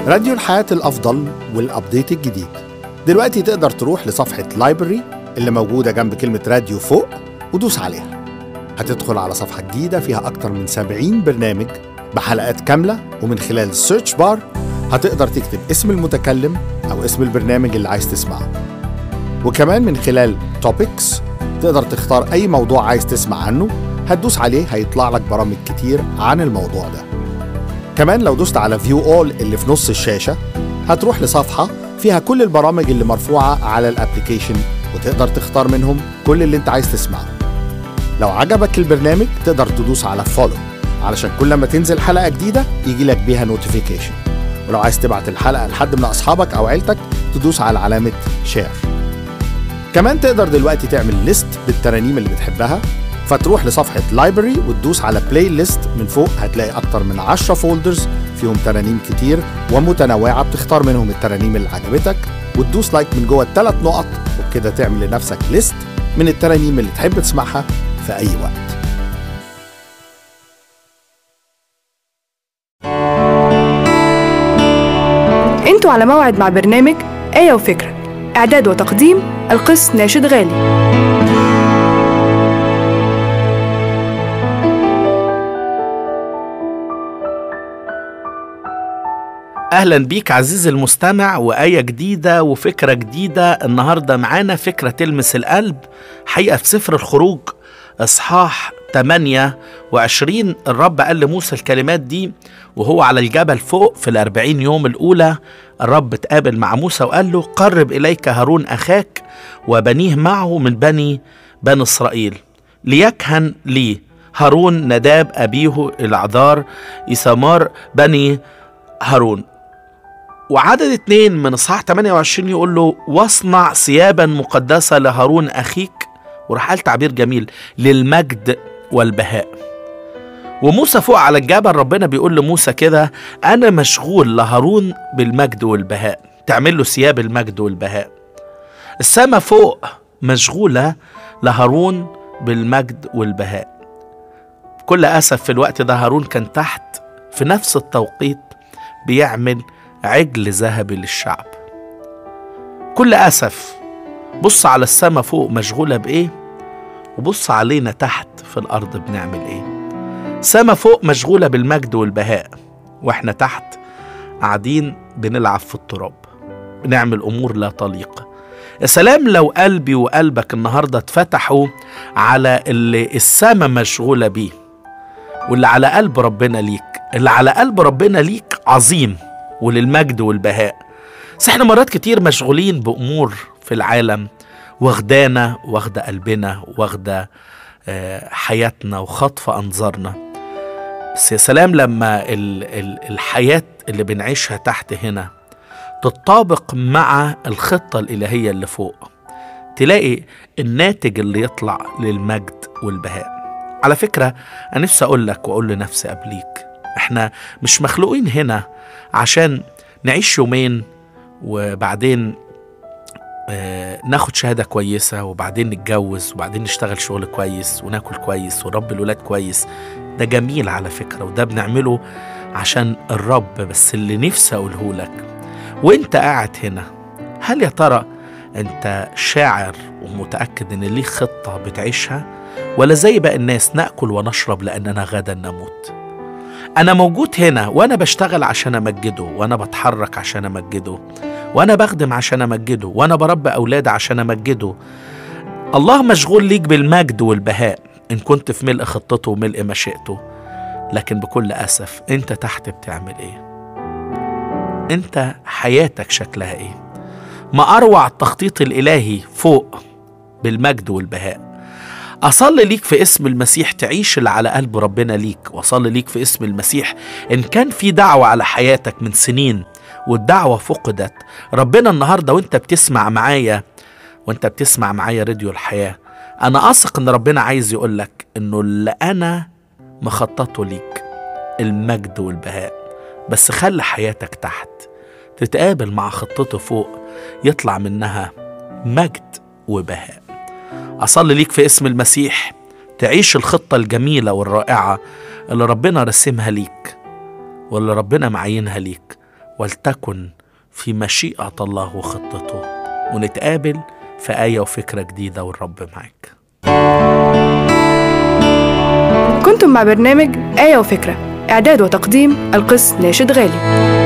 راديو الحياة الأفضل والأبديت الجديد دلوقتي تقدر تروح لصفحة لايبرري اللي موجودة جنب كلمة راديو فوق ودوس عليها هتدخل على صفحة جديدة فيها أكتر من 70 برنامج بحلقات كاملة ومن خلال السيرش بار هتقدر تكتب اسم المتكلم أو اسم البرنامج اللي عايز تسمعه وكمان من خلال توبكس تقدر تختار أي موضوع عايز تسمع عنه هتدوس عليه هيطلع لك برامج كتير عن الموضوع ده كمان لو دوست على فيو اول اللي في نص الشاشة هتروح لصفحة فيها كل البرامج اللي مرفوعة على الابليكيشن وتقدر تختار منهم كل اللي انت عايز تسمعه لو عجبك البرنامج تقدر تدوس على فولو علشان كل ما تنزل حلقة جديدة يجي لك بيها نوتيفيكيشن ولو عايز تبعت الحلقة لحد من أصحابك أو عيلتك تدوس على علامة شير كمان تقدر دلوقتي تعمل ليست بالترانيم اللي بتحبها فتروح لصفحة لايبرري وتدوس على بلاي ليست من فوق هتلاقي أكتر من 10 فولدرز فيهم ترانيم كتير ومتنوعة بتختار منهم الترانيم اللي عجبتك وتدوس لايك من جوه الثلاث نقط وبكده تعمل لنفسك ليست من الترانيم اللي تحب تسمعها في أي وقت انتوا على موعد مع برنامج آية وفكرة إعداد وتقديم القس ناشد غالي اهلا بيك عزيزي المستمع وايه جديده وفكره جديده النهارده معانا فكره تلمس القلب حقيقه في سفر الخروج اصحاح 28 الرب قال لموسى الكلمات دي وهو على الجبل فوق في الأربعين يوم الأولى الرب تقابل مع موسى وقال له قرب إليك هارون أخاك وبنيه معه من بني بني إسرائيل ليكهن لي هارون نداب أبيه العذار إسامار بني هارون وعدد اتنين من اصحاح 28 يقول له واصنع ثيابا مقدسة لهارون أخيك وراح قال تعبير جميل للمجد والبهاء وموسى فوق على الجبل ربنا بيقول لموسى كده أنا مشغول لهارون بالمجد والبهاء تعمل له ثياب المجد والبهاء السماء فوق مشغولة لهارون بالمجد والبهاء بكل أسف في الوقت ده هارون كان تحت في نفس التوقيت بيعمل عجل ذهبي للشعب كل أسف بص على السماء فوق مشغولة بإيه وبص علينا تحت في الأرض بنعمل إيه سما فوق مشغولة بالمجد والبهاء وإحنا تحت قاعدين بنلعب في التراب بنعمل أمور لا تليق يا سلام لو قلبي وقلبك النهاردة اتفتحوا على اللي السما مشغولة بيه واللي على قلب ربنا ليك اللي على قلب ربنا ليك عظيم وللمجد والبهاء بس احنا مرات كتير مشغولين بأمور في العالم واخدانا واخدة قلبنا واخدة حياتنا وخاطفة أنظارنا بس يا سلام لما ال ال الحياة اللي بنعيشها تحت هنا تتطابق مع الخطة الإلهية اللي فوق تلاقي الناتج اللي يطلع للمجد والبهاء على فكرة أنا نفسي أقول لك وأقول لنفسي قبليك إحنا مش مخلوقين هنا عشان نعيش يومين وبعدين آه ناخد شهادة كويسة وبعدين نتجوز وبعدين نشتغل شغل كويس وناكل كويس ونربي الولاد كويس ده جميل على فكرة وده بنعمله عشان الرب بس اللي نفسي أقوله لك وانت قاعد هنا هل يا ترى انت شاعر ومتأكد ان ليك خطة بتعيشها ولا زي بقى الناس نأكل ونشرب لأننا غدا نموت أنا موجود هنا وأنا بشتغل عشان أمجده وأنا بتحرك عشان أمجده وأنا بخدم عشان أمجده وأنا بربي أولاد عشان أمجده الله مشغول ليك بالمجد والبهاء إن كنت في ملء خطته وملء مشيئته لكن بكل أسف أنت تحت بتعمل إيه أنت حياتك شكلها إيه ما أروع التخطيط الإلهي فوق بالمجد والبهاء أصلي ليك في اسم المسيح تعيش اللي على قلب ربنا ليك وأصلي ليك في اسم المسيح إن كان في دعوة على حياتك من سنين والدعوة فقدت ربنا النهاردة وانت بتسمع معايا وانت بتسمع معايا راديو الحياة أنا أثق إن ربنا عايز يقول لك إنه اللي أنا مخططه ليك المجد والبهاء بس خلي حياتك تحت تتقابل مع خطته فوق يطلع منها مجد وبهاء أصلي ليك في اسم المسيح تعيش الخطة الجميلة والرائعة اللي ربنا رسمها ليك واللي ربنا معينها ليك ولتكن في مشيئة الله وخطته ونتقابل في آية وفكرة جديدة والرب معاك كنتم مع برنامج آية وفكرة إعداد وتقديم القس ناشد غالي